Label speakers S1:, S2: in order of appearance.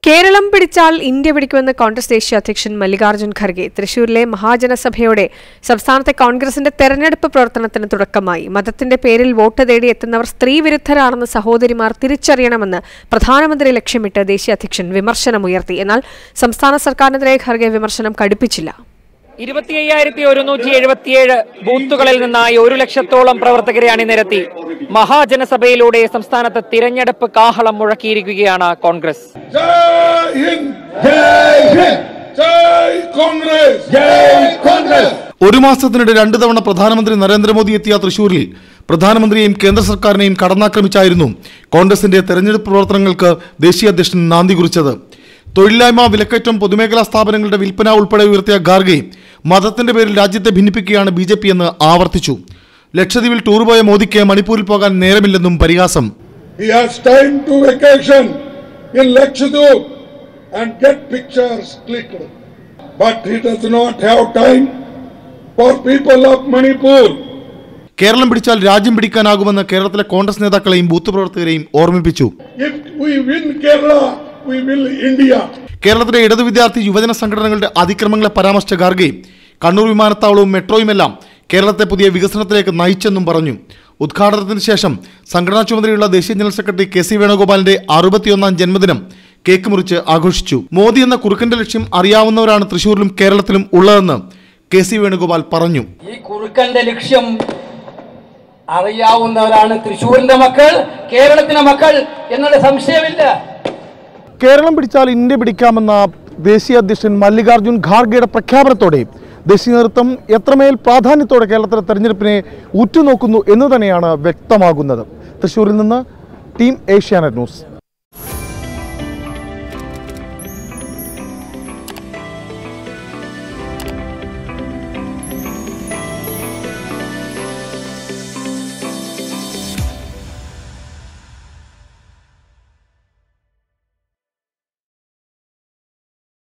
S1: കേരളം പിടിച്ചാൽ ഇന്ത്യ പിടിക്കുമെന്ന് കോൺഗ്രസ് ദേശീയ അധ്യക്ഷൻ മല്ലികാർജ്ജുൻ ഖർഗെ തൃശൂരിലെ മഹാജനസഭയോടെ സംസ്ഥാനത്തെ കോൺഗ്രസിന്റെ തെരഞ്ഞെടുപ്പ് പ്രവർത്തനത്തിന് തുടക്കമായി മതത്തിന്റെ പേരിൽ വോട്ട് തേടി എത്തുന്നവർ സ്ത്രീവിരുദ്ധരാണെന്ന് സഹോദരിമാർ തിരിച്ചറിയണമെന്ന് പ്രധാനമന്ത്രി ലക്ഷ്യമിട്ട് ദേശീയ അധ്യക്ഷൻ വിമർശനമുയർത്തി എന്നാൽ സംസ്ഥാന സർക്കാരിനെതിരെ ഖർഗെ വിമർശനം കടുപ്പിച്ചില്ല
S2: ഇരുപത്തി അയ്യായിരത്തി ഒരുന്നൂറ്റി എഴുപത്തിയേഴ് ബൂത്തുകളിൽ നിന്നായി ഒരു ലക്ഷത്തോളം പ്രവർത്തകരെ അണിനിരത്തി മഹാജനസഭയിലൂടെ സംസ്ഥാനത്ത് തിരഞ്ഞെടുപ്പ് കാഹളം മുഴക്കിയിരിക്കുകയാണ് കോൺഗ്രസ്
S3: जय हिंद जय हिंद जय कांग्रेस जय कांग्रेस
S4: ഒരു മാസത്തിനിടെ രണ്ടു തവണ പ്രധാനമന്ത്രി നരേന്ദ്രമോദി എത്തിയ തൃശൂരിൽ പ്രധാനമന്ത്രിയെയും കേന്ദ്ര സർക്കാരിനെയും കടന്നാക്രമിച്ചായിരുന്നു കോൺഗ്രസിന്റെ തെരഞ്ഞെടുപ്പ് പ്രവർത്തനങ്ങൾക്ക് ദേശീയ അധ്യക്ഷൻ നാന്ദി കുറിച്ചത് തൊഴിലില്ലായ്മ വിലക്കയറ്റം പൊതുമേഖലാ സ്ഥാപനങ്ങളുടെ വിൽപ്പന ഉൾപ്പെടെ ഉയർത്തിയ ഖാർഗെ മതത്തിന്റെ പേരിൽ രാജ്യത്തെ ഭിന്നിപ്പിക്കുകയാണ് ബി ജെ പി എന്ന് ആവർത്തിച്ചു ലക്ഷദ്വീപിൽ ടൂർ പോയ മോദിക്ക് മണിപ്പൂരിൽ പോകാൻ നേരമില്ലെന്നും പരിഹാസം
S3: He has time to vacation in Lakshadweep and get pictures clicked. But he does not have time for people of Manipur.
S4: Keralam പിടിച്ചാൽ രാജ്യം പിടിക്കാനാകുമെന്ന് കേരളത്തിലെ കോൺഗ്രസ് നേതാക്കളെയും ബൂത്ത് പ്രവർത്തകരെയും ഓർമ്മിപ്പിച്ചു
S3: If we win Kerala, we will India.
S4: കേരളത്തിലെ ഇടതു വിദ്യാർത്ഥി യുവജന സംഘടനകളുടെ അതിക്രമങ്ങളെ പരാമർശിച്ച ഖാർഗെ കണ്ണൂർ വിമാനത്താവളവും മെട്രോയുമെല്ലാം കേരളത്തെ പുതിയ വികസനത്തിലേക്ക് നയിച്ചെന്നും പറഞ്ഞു ഉദ്ഘാടനത്തിന് ശേഷം സംഘടനാ ചുമതലയുള്ള ദേശീയ ജനറൽ സെക്രട്ടറി കെ സി വേണുഗോപാലിന്റെ അറുപത്തിയൊന്നാം ജന്മദിനം കേക്ക് മുറിച്ച് ആഘോഷിച്ചു മോദി എന്ന കുറുക്കന്റെ ലക്ഷ്യം അറിയാവുന്നവരാണ് തൃശൂരിലും കേരളത്തിലും ഉള്ളതെന്ന് കെ സി വേണുഗോപാൽ പറഞ്ഞു
S5: ഈ കുറുക്കന്റെ ലക്ഷ്യം അറിയാവുന്നവരാണ് തൃശ്ശൂരിന്റെ മക്കൾ കേരളത്തിന്റെ മക്കൾ എന്നുള്ള സംശയമില്ല
S4: കേരളം പിടിച്ചാൽ ഇന്ത്യ പിടിക്കാമെന്ന ദേശീയ അധ്യക്ഷൻ മല്ലികാർജ്ജുൻ ഖാർഗെയുടെ പ്രഖ്യാപനത്തോടെ ദേശീയ നേതൃത്വം എത്രമേൽ പ്രാധാന്യത്തോടെ കേരളത്തിലെ തെരഞ്ഞെടുപ്പിനെ ഉറ്റുനോക്കുന്നു എന്ന് തന്നെയാണ് വ്യക്തമാകുന്നത് തൃശ്ശൂരിൽ നിന്ന് ടീം ഏഷ്യാനെറ്റ് ന്യൂസ്